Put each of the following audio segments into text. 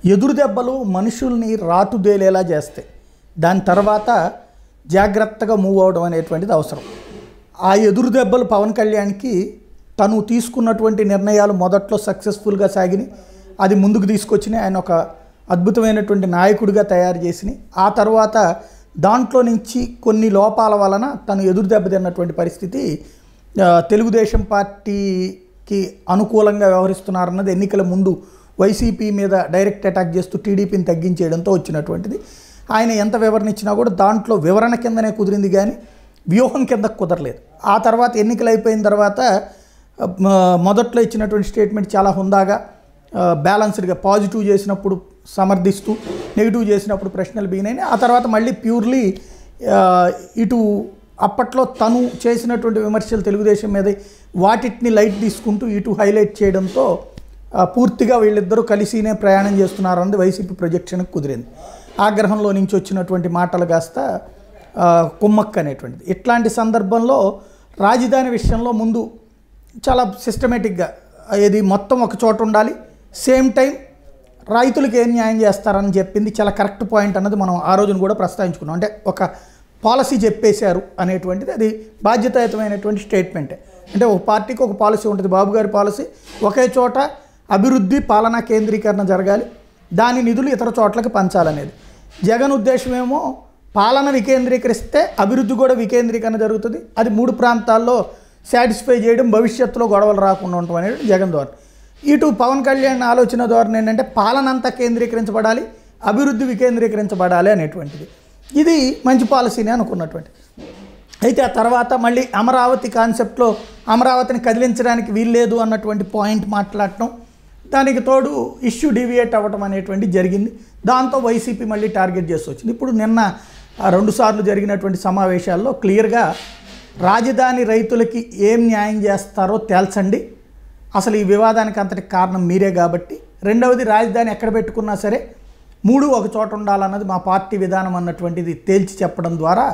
ఎదురు దెబ్బలు మనుషుల్ని రాటుదేలేలా చేస్తాయి దాని తర్వాత జాగ్రత్తగా మూవ్ అవడం అనేటువంటిది అవసరం ఆ ఎదురు దెబ్బలు పవన్ కళ్యాణ్కి తను తీసుకున్నటువంటి నిర్ణయాలు మొదట్లో సక్సెస్ఫుల్గా సాగినాయి అది ముందుకు తీసుకొచ్చినాయి ఆయన ఒక అద్భుతమైనటువంటి నాయకుడిగా తయారు చేసినాయి ఆ తర్వాత దాంట్లో నుంచి కొన్ని లోపాల వలన తను ఎదురు దెబ్బతిన్నటువంటి పరిస్థితి ఆ, తెలుగుదేశం పార్టీకి అనుకూలంగా వ్యవహరిస్తున్నారన్నది ఎన్నికల ముందు వైసీపీ మీద డైరెక్ట్ అటాక్ చేస్తూ టీడీపీని తగ్గించేయడంతో వచ్చినటువంటిది ఆయన ఎంత వివరణ ఇచ్చినా కూడా దాంట్లో వివరణ కిందనే కుదిరింది కానీ వ్యూహం కింద కుదరలేదు ఆ తర్వాత ఎన్నికలు అయిపోయిన తర్వాత ఆ, మ- మొదట్లో ఇచ్చినటువంటి స్టేట్మెంట్ చాలా హుందాగా ఆ, బ్యాలన్స్డ్గా పాజిటివ్ చేసినప్పుడు సమర్థిస్తూ నెగిటివ్ చేసినప్పుడు ప్రశ్నలు బిగినాయి ఆ తర్వాత మళ్ళీ ప్యూర్లీ ఆ, ఇటు అప్పట్లో తను చేసినటువంటి విమర్శలు తెలుగుదేశం మీద వాటిని లైట్ తీసుకుంటూ ఇటు హైలైట్ చేయడంతో ఆ, పూర్తిగా వీళ్ళిద్దరూ కలిసినే ప్రయాణం చేస్తున్నారన్నది వైసీపీ ప్రొజెక్షన్కి కుదిరింది ఆగ్రహంలో నుంచి వచ్చినటువంటి మాటలు కాస్త ఆ, కుమ్మక్క అనేటువంటిది ఇట్లాంటి సందర్భంలో రాజధాని విషయంలో ముందు చాలా సిస్టమేటిక్గా ఇది మొత్తం ఒక చోట ఉండాలి సేమ్ టైం రైతులకు ఏం న్యాయం చేస్తారని చెప్పింది చాలా కరెక్ట్ పాయింట్ అన్నది మనం ఆ రోజున కూడా ప్రస్తావించుకున్నాం అంటే ఒక పాలసీ చెప్పేశారు అనేటువంటిది అది బాధ్యతాయుతమైనటువంటి స్టేట్మెంటే అంటే ఒక పార్టీకి ఒక పాలసీ ఉంటుంది బాబు గారి పాలసీ ఒకే చోట అభివృద్ధి పాలనా కేంద్రీకరణ జరగాలి దాని నిధులు ఇతర చోట్లకి పంచాలనేది జగన్ ఉద్దేశమేమో పాలన వికేంద్రీకరిస్తే అభివృద్ధి కూడా వికేంద్రీకరణ జరుగుతుంది అది మూడు ప్రాంతాల్లో సాటిస్ఫై చేయడం భవిష్యత్తులో గొడవలు రాకుండా ఉండటం అనేది జగన్ ద్వారా ఇటు పవన్ కళ్యాణ్ ఆలోచన ధోరణి ఏంటంటే పాలన అంతా కేంద్రీకరించబడాలి అభివృద్ధి వికేంద్రీకరించబడాలి అనేటువంటిది ఇది మంచి పాలసీనే అనుకున్నటువంటి అయితే ఆ తర్వాత మళ్ళీ అమరావతి కాన్సెప్ట్లో అమరావతిని కదిలించడానికి వీల్లేదు అన్నటువంటి పాయింట్ మాట్లాడటం దానికి తోడు ఇష్యూ డివియేట్ అవ్వటం అనేటువంటి జరిగింది దాంతో వైసీపీ మళ్ళీ టార్గెట్ చేసి వచ్చింది ఇప్పుడు నిన్న ఆ రెండుసార్లు జరిగినటువంటి సమావేశాల్లో క్లియర్గా రాజధాని రైతులకి ఏం న్యాయం చేస్తారో తేల్చండి అసలు ఈ వివాదానికి అంతటి కారణం మీరే కాబట్టి రెండవది రాజధాని ఎక్కడ పెట్టుకున్నా సరే మూడు ఒక చోట ఉండాలన్నది మా పార్టీ విధానం అన్నటువంటిది తేల్చి చెప్పడం ద్వారా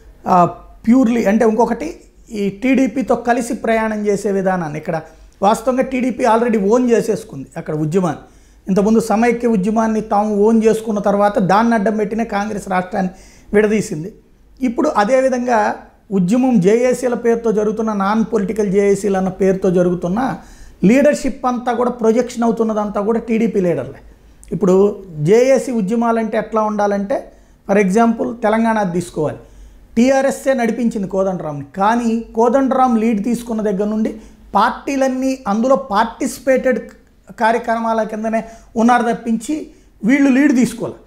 ప్యూర్లీ అంటే ఇంకొకటి ఈ టీడీపీతో కలిసి ప్రయాణం చేసే విధానాన్ని ఇక్కడ వాస్తవంగా టీడీపీ ఆల్రెడీ ఓన్ చేసేసుకుంది అక్కడ ఉద్యమాన్ని ఇంతకుముందు సమైక్య ఉద్యమాన్ని తాము ఓన్ చేసుకున్న తర్వాత దాన్ని అడ్డం పెట్టిన కాంగ్రెస్ రాష్ట్రాన్ని విడదీసింది ఇప్పుడు అదేవిధంగా ఉద్యమం జేఏసీల పేరుతో జరుగుతున్న నాన్ పొలిటికల్ జేఏసీలు అన్న పేరుతో జరుగుతున్న లీడర్షిప్ అంతా కూడా ప్రొజెక్షన్ అవుతున్నదంతా కూడా టీడీపీ లీడర్లే ఇప్పుడు జేఏసీ ఉద్యమాలంటే ఎట్లా ఉండాలంటే ఫర్ ఎగ్జాంపుల్ తెలంగాణ తీసుకోవాలి టీఆర్ఎస్ఏ నడిపించింది కోదండరామ్ని కానీ కోదండరామ్ లీడ్ తీసుకున్న దగ్గర నుండి పార్టీలన్నీ అందులో పార్టిసిపేటెడ్ కార్యక్రమాల కిందనే ఉన్నారు తప్పించి వీళ్ళు లీడ్ తీసుకోవాలి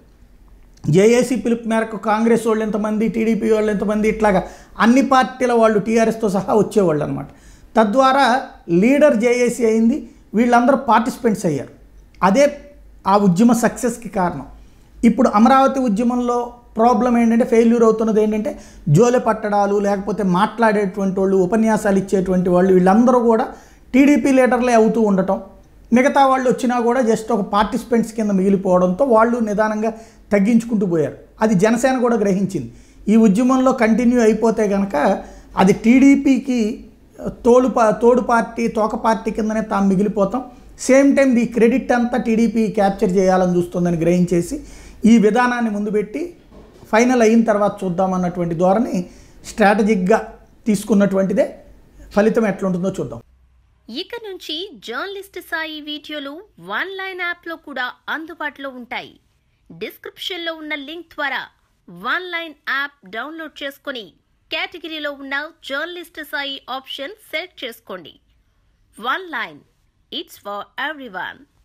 జేఏసీ పిలుపు మేరకు కాంగ్రెస్ వాళ్ళు ఎంతమంది టీడీపీ వాళ్ళు ఎంతమంది ఇట్లాగా అన్ని పార్టీల వాళ్ళు టీఆర్ఎస్తో సహా వచ్చేవాళ్ళు అనమాట తద్వారా లీడర్ జేఏసీ అయింది వీళ్ళందరూ పార్టిసిపెంట్స్ అయ్యారు అదే ఆ ఉద్యమ సక్సెస్కి కారణం ఇప్పుడు అమరావతి ఉద్యమంలో ప్రాబ్లం ఏంటంటే ఫెయిల్యూర్ అవుతున్నది ఏంటంటే జోలె పట్టడాలు లేకపోతే మాట్లాడేటువంటి వాళ్ళు ఉపన్యాసాలు ఇచ్చేటువంటి వాళ్ళు వీళ్ళందరూ కూడా టీడీపీ లీడర్లే అవుతూ ఉండటం మిగతా వాళ్ళు వచ్చినా కూడా జస్ట్ ఒక పార్టిసిపెంట్స్ కింద మిగిలిపోవడంతో వాళ్ళు నిదానంగా తగ్గించుకుంటూ పోయారు అది జనసేన కూడా గ్రహించింది ఈ ఉద్యమంలో కంటిన్యూ అయిపోతే కనుక అది టీడీపీకి తోడు పా తోడు పార్టీ తోక పార్టీ కిందనే తాము మిగిలిపోతాం సేమ్ టైం ది క్రెడిట్ అంతా టీడీపీ క్యాప్చర్ చేయాలని చూస్తుందని గ్రహించేసి ఈ విధానాన్ని ముందు పెట్టి ఫైనల్ అయిన తర్వాత చూద్దామన్నటువంటి ధోరణి స్ట్రాటజిక్గా తీసుకున్నటువంటిదే ఫలితం ఎట్లుంటుందో చూద్దాం ఇక నుంచి జర్నలిస్ట్ సాయి వీడియోలు వన్ లైన్ యాప్లో కూడా అందుబాటులో ఉంటాయి డిస్క్రిప్షన్లో ఉన్న లింక్ ద్వారా వన్ లైన్ యాప్ డౌన్లోడ్ చేసుకుని కేటగిరీలో ఉన్న జర్నలిస్ట్ సాయి ఆప్షన్ సెలెక్ట్ చేసుకోండి one line it's for everyone